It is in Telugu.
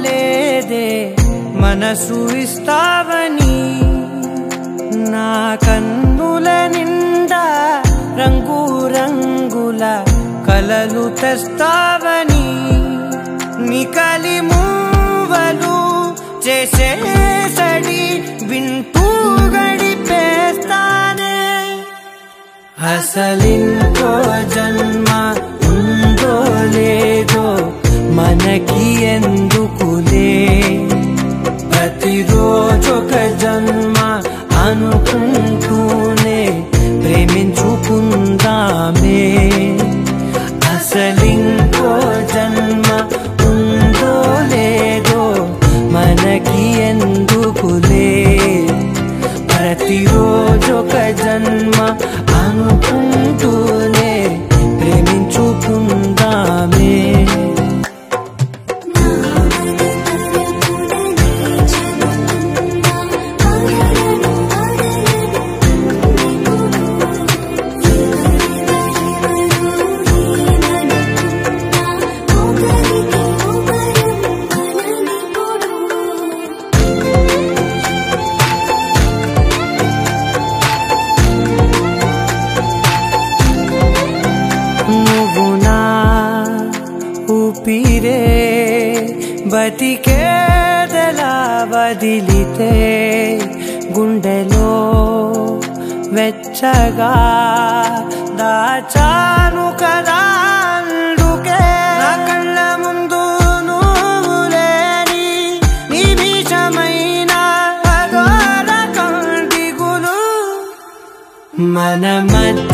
అనుకోలేదే మనసు ఇస్తావని నా కన్నుల నిండా రంగు రంగుల కలలు తెస్తావని నికలి మూవలు చేసేసడి వింటూ గడిపేస్తానే అసలింకో జన్మ ఉందో లేదో మనకి ఎందుకులే ప్రతిరోజొక జన్మ అనుకుంటూనే ప్రేమించుకుందామే అసలింకో జన్మ ఉందో లేదో మనకి ఎందుకులే ప్రతిరోజొక జన్మ అనుకుంటూనే ప్రేమించుకుందామే నువ్వు నా ఊపిరే బతికేదలా వదిలితే గుండెలో వెచ్చగా దాచాను కదా అందుకే నా కళ్ళ ముందు నువ్వు లేని నిమిషమైన అఘోర కంటిగులు మన మధ్య